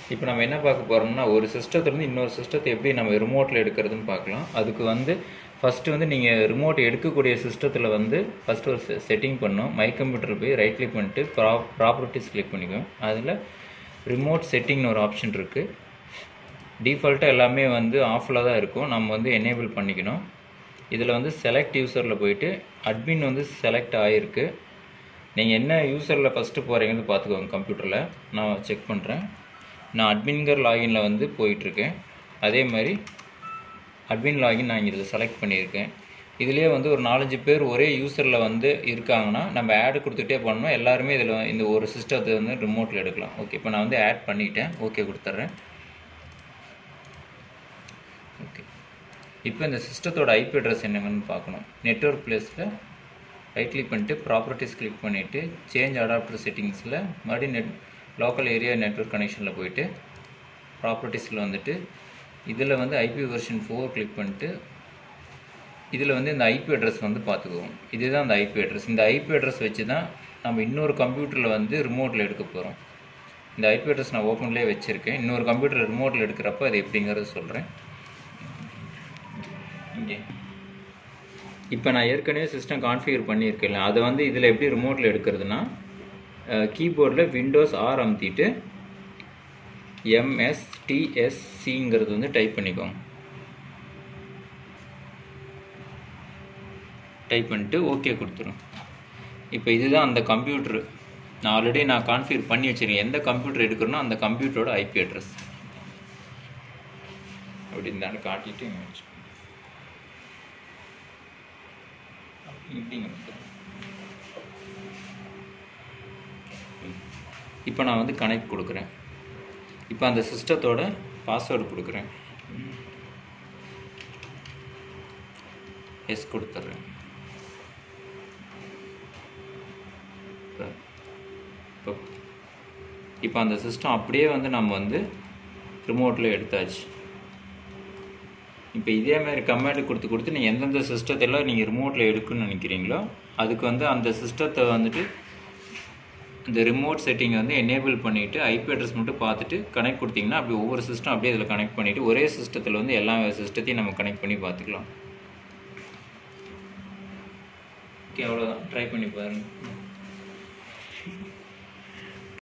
இப்போ நம்ம என்ன பார்க்க போகிறோம்னா ஒரு சிஸ்டத்துலேருந்து இன்னொரு சிஸ்டத்தை எப்படி நம்ம ரிமோட்டில் எடுக்கிறதுன்னு பார்க்கலாம் அதுக்கு வந்து ஃபஸ்ட்டு வந்து நீங்கள் ரிமோட் எடுக்கக்கூடிய சிஸ்டத்தில் வந்து ஃபஸ்ட்டு ஒரு செட்டிங் பண்ணும் மை கம்ப்யூட்டர் போய் ரைட் கிளிக் பண்ணிட்டு ப்ரா ப்ராப்பர்ட்டிஸ் கிளிக் பண்ணிக்கோங்க அதில் ரிமோட் செட்டிங்னு ஒரு ஆப்ஷன் இருக்குது டிஃபால்ட்டாக எல்லாமே வந்து ஆஃபில் தான் இருக்கும் நம்ம வந்து எனேபிள் பண்ணிக்கணும் இதில் வந்து செலக்ட் யூசரில் போயிட்டு அட்மின் வந்து செலக்ட் ஆகிருக்கு நீங்கள் என்ன யூசரில் ஃபஸ்ட்டு போகிறீங்கன்னு பார்த்துக்கோங்க கம்ப்யூட்டரில் நான் செக் பண்ணுறேன் நான் அட்மின்கர் லாகினில் வந்து போயிட்டுருக்கேன் அதே மாதிரி அட்மின் லாகின் நான் இதில் செலக்ட் பண்ணியிருக்கேன் இதுலேயே வந்து ஒரு நாலஞ்சு பேர் ஒரே யூசரில் வந்து இருக்காங்கன்னா நம்ம ஆடு கொடுத்துட்டே பண்ணோம் எல்லாருமே இதில் இந்த ஒரு சிஸ்டத்தை வந்து ரிமோட்டில் எடுக்கலாம் ஓகே இப்போ நான் வந்து ஆட் பண்ணிட்டேன் ஓகே கொடுத்துட்றேன் ஓகே இப்போ இந்த சிஸ்டத்தோட ஐபி அட்ரஸ் என்னங்கன்னு பார்க்கணும் நெட்ஒர்க் பிளேஸில் ரைட் கிளிக் பண்ணிட்டு ப்ராப்பர்ட்டிஸ் கிளிக் பண்ணிவிட்டு சேஞ்ச் அடாப்டர் செட்டிங்ஸில் மறுபடியும் நெட் லோக்கல் ஏரியா நெட்ஒர்க் கனெக்ஷனில் போயிட்டு ப்ராப்பர்ட்டிஸில் வந்துட்டு இதில் வந்து ஐபி வெர்ஷன் ஃபோர் கிளிக் பண்ணிட்டு இதில் வந்து இந்த ஐபி அட்ரஸ் வந்து பார்த்துக்குவோம் இதுதான் அந்த ஐபி அட்ரஸ் இந்த ஐபி அட்ரஸ் வச்சு தான் நம்ம இன்னொரு கம்ப்யூட்டரில் வந்து ரிமோட்டில் எடுக்க போகிறோம் இந்த ஐபி அட்ரஸ் நான் ஓப்பன்லேயே வச்சுருக்கேன் இன்னொரு கம்ப்யூட்டர் ரிமோட்டில் எடுக்கிறப்ப அது எப்படிங்கிறத சொல்கிறேன் இங்கே இப்போ நான் ஏற்கனவே சிஸ்டம் கான்ஃபிகர் பண்ணியிருக்கேன் அதை வந்து இதில் எப்படி ரிமோட்டில் எடுக்கிறதுனா கீபோர்டில் விண்டோஸ் ஆர் அமுத்திட்டு எம்எஸ்டிஎஸ்சிங்கிறது வந்து டைப் பண்ணிக்கோங்க டைப் பண்ணிட்டு ஓகே கொடுத்துரும் இப்போ இதுதான் அந்த கம்ப்யூட்ரு நான் ஆல்ரெடி நான் கான்ஃபிகர் பண்ணி வச்சுருக்கேன் எந்த கம்ப்யூட்டர் எடுக்கிறனோ அந்த கம்ப்யூட்டரோட ஐபி அட்ரஸ் அப்படின்னு தான் காட்டிட்டு இங்க வச்சுக்கோங்க. இப்படிங்க இப்போ நான் வந்து கனெக்ட் கொடுக்குறேன் இப்போ அந்த சிஸ்டத்தோட பாஸ்வேர்டு கொடுக்குறேன் எஸ் கொடுத்துட்றேன் இப்போ இப்போ இப்போ அந்த சிஸ்டம் அப்படியே வந்து நம்ம வந்து ரிமோட்டில் எடுத்தாச்சு இப்போ இதே மாதிரி கமாண்ட் கொடுத்து கொடுத்து நீங்கள் எந்தெந்த சிஸ்டத்தெல்லாம் நீங்கள் ரிமோட்டில் எடுக்கணும்னு நினைக்கிறீங்களோ அதுக்கு வந்து அந்த சிஸ்டத்தை வந்துட்டு இந்த ரிமோட் செட்டிங்கை வந்து எனேபிள் பண்ணிவிட்டு ஐபி அட்ரஸ் மட்டும் பார்த்துட்டு கனெக்ட் கொடுத்தீங்கன்னா அப்படி ஒவ்வொரு சிஸ்டம் அப்படியே இதில் கனெக்ட் பண்ணிவிட்டு ஒரே சிஸ்டத்தில் வந்து எல்லா சிஸ்டத்தையும் நம்ம கனெக்ட் பண்ணி பார்த்துக்கலாம் ஓகே அவ்வளோதான் ட்ரை பண்ணி பாருங்கள்